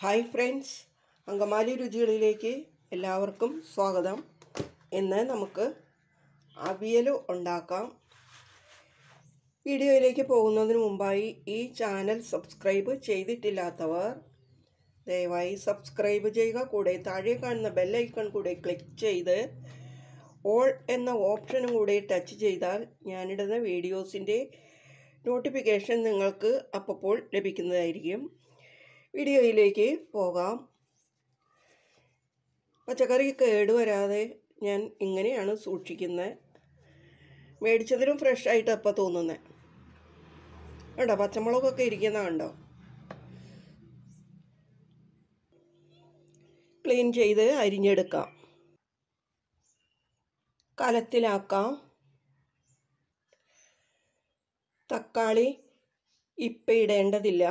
hi friends Angamaly രുചികളിലേക്ക് എല്ലാവർക്കും സ്വാഗതം ഇന്ന് നമുക്ക് അവിയൽ ഉണ്ടാക്കാം വീഡിയോയിലേക്ക് പോകുന്നതിന് മുമ്പായി ഈ ചാനൽ സബ്സ്ക്രൈബ് ചെയ്തിട്ടില്ലാത്തവർ ദയവായി സബ്സ്ക്രൈബ് ചെയ്യുക കൂടെ താഴെ കാണുന്ന ബെല്ലൈക്കൺ കൂടെ ക്ലിക്ക് ചെയ്ത് ഓൾ എന്ന ഓപ്ഷനും കൂടെ ടച്ച് ചെയ്താൽ ഞാനിടുന്ന വീഡിയോസിൻ്റെ നോട്ടിഫിക്കേഷൻ നിങ്ങൾക്ക് അപ്പോൾ ലഭിക്കുന്നതായിരിക്കും വീഡിയോയിലേക്ക് പോകാം പച്ചക്കറി കേടുവരാതെ ഞാൻ ഇങ്ങനെയാണ് സൂക്ഷിക്കുന്നത് മേടിച്ചതിലും ഫ്രഷ് ആയിട്ട് അപ്പം തോന്നുന്നത് കണ്ടോ പച്ചമുളകൊക്കെ ഇരിക്കുന്ന കണ്ടോ ക്ലീൻ ചെയ്ത് അരിഞ്ഞെടുക്കാം കലത്തിലാക്കാം തക്കാളി ഇപ്പം ഇടേണ്ടതില്ല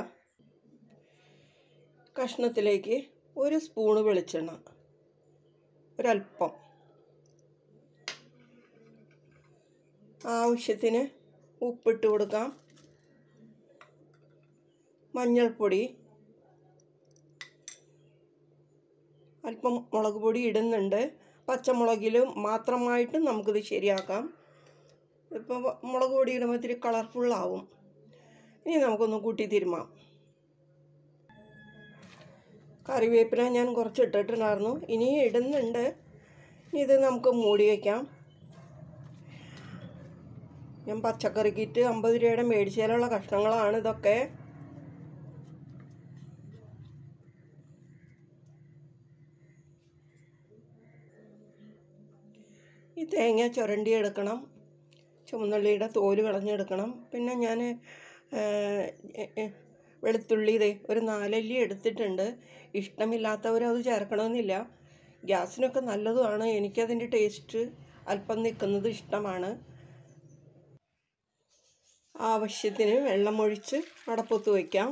കഷ്ണത്തിലേക്ക് ഒരു സ്പൂണ് വെളിച്ചെണ്ണ ഒരല്പം ആവശ്യത്തിന് ഉപ്പിട്ട് കൊടുക്കാം മഞ്ഞൾപ്പൊടി അല്പം മുളക് പൊടി ഇടുന്നുണ്ട് പച്ചമുളകിലും മാത്രമായിട്ട് നമുക്കിത് ശരിയാക്കാം ഇപ്പോൾ മുളക് പൊടി ഇടുമ്പോൾ ഇത്തിരി കളർഫുള്ളാവും ഇനി നമുക്കൊന്ന് കൂട്ടി തിരുമാം കറിവേപ്പില ഞാൻ കുറച്ച് ഇട്ടിട്ടുണ്ടായിരുന്നു ഇനി ഇടുന്നുണ്ട് ഇത് നമുക്ക് മൂടി വയ്ക്കാം ഞാൻ പച്ചക്കറി കിറ്റ് അമ്പത് രൂപയുടെ മേടിച്ചാലുള്ള കഷ്ണങ്ങളാണ് ഇതൊക്കെ ഈ തേങ്ങ ചുരണ്ടി എടുക്കണം ചുമന്നുള്ളിയുടെ തോല് കളഞ്ഞെടുക്കണം പിന്നെ ഞാൻ വെളുത്തുള്ളി ഇതേ ഒരു നാലല്ലി എടുത്തിട്ടുണ്ട് ഇഷ്ടമില്ലാത്തവർ അത് ചേർക്കണമെന്നില്ല ഗ്യാസിനൊക്കെ നല്ലതുമാണ് എനിക്കതിൻ്റെ ടേസ്റ്റ് അല്പം നിൽക്കുന്നത് ഇഷ്ടമാണ് ആവശ്യത്തിന് വെള്ളമൊഴിച്ച് അടപ്പത്ത് വയ്ക്കാം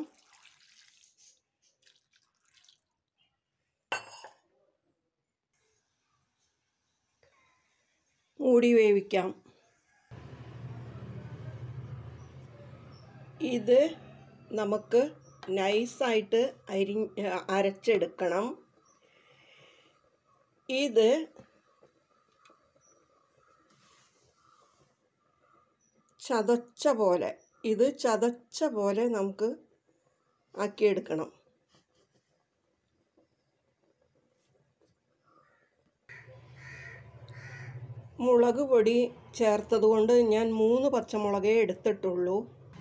മൂടി വേവിക്കാം ഇത് നമുക്ക് നൈസായിട്ട് അരി അരച്ചെടുക്കണം ഇത് ചതച്ച പോലെ ഇത് ചതച്ച പോലെ നമുക്ക് ആക്കിയെടുക്കണം മുളക് പൊടി ചേർത്തത് കൊണ്ട് ഞാൻ മൂന്ന് പച്ചമുളകേ എടുത്തിട്ടുള്ളൂ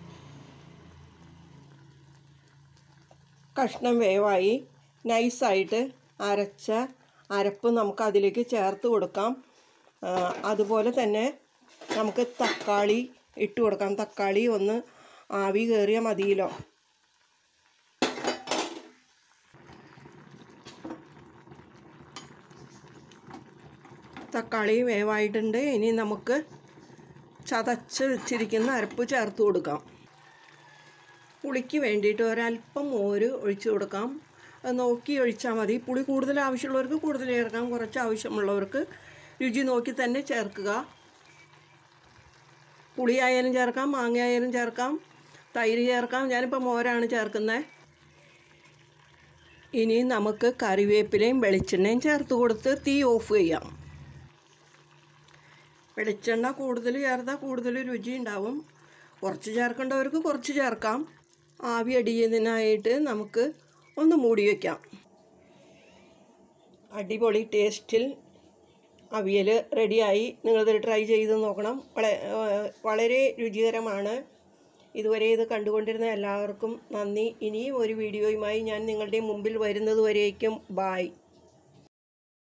കഷ്ണം വേവായി നൈസായിട്ട് അരച്ച അരപ്പ് നമുക്ക് അതിലേക്ക് ചേർത്ത് കൊടുക്കാം അതുപോലെ തന്നെ നമുക്ക് തക്കാളി ഇട്ട് കൊടുക്കാം തക്കാളി ഒന്ന് ആവി കയറിയ മതിയല്ലോ തക്കാളി വേവായിട്ടുണ്ട് ഇനി നമുക്ക് ചതച്ച് വെച്ചിരിക്കുന്ന അരപ്പ് ചേർത്ത് കൊടുക്കാം പുളിക്ക് വേണ്ടിയിട്ട് ഒരല്പം മോര് ഒഴിച്ച് കൊടുക്കാം അത് നോക്കി ഒഴിച്ചാൽ മതി പുളി കൂടുതൽ ആവശ്യമുള്ളവർക്ക് കൂടുതൽ ചേർക്കാം കുറച്ച് ആവശ്യമുള്ളവർക്ക് രുചി നോക്കി തന്നെ ചേർക്കുക പുളിയായാലും ചേർക്കാം മാങ്ങയായാലും ചേർക്കാം തൈര് ചേർക്കാം ഞാനിപ്പോൾ മോരാണ് ചേർക്കുന്നത് ഇനി നമുക്ക് കറിവേപ്പിലയും വെളിച്ചെണ്ണയും ചേർത്ത് കൊടുത്ത് തീ ഓഫ് ചെയ്യാം വെളിച്ചെണ്ണ കൂടുതൽ ചേർത്താൽ കൂടുതൽ രുചി ഉണ്ടാവും കുറച്ച് ചേർക്കേണ്ടവർക്ക് കുറച്ച് ചേർക്കാം ആവി അടിയുന്നതിനായിട്ട് നമുക്ക് ഒന്ന് മൂടി വയ്ക്കാം അടിപൊളി ടേസ്റ്റിൽ അവിയൽ റെഡിയായി നിങ്ങളിത് ട്രൈ ചെയ്ത് നോക്കണം വളരെ രുചികരമാണ് ഇതുവരെ ഇത് കണ്ടുകൊണ്ടിരുന്ന എല്ലാവർക്കും നന്ദി ഇനിയും ഒരു വീഡിയോയുമായി ഞാൻ നിങ്ങളുടെ മുമ്പിൽ വരുന്നത് വരേക്കും ബായ്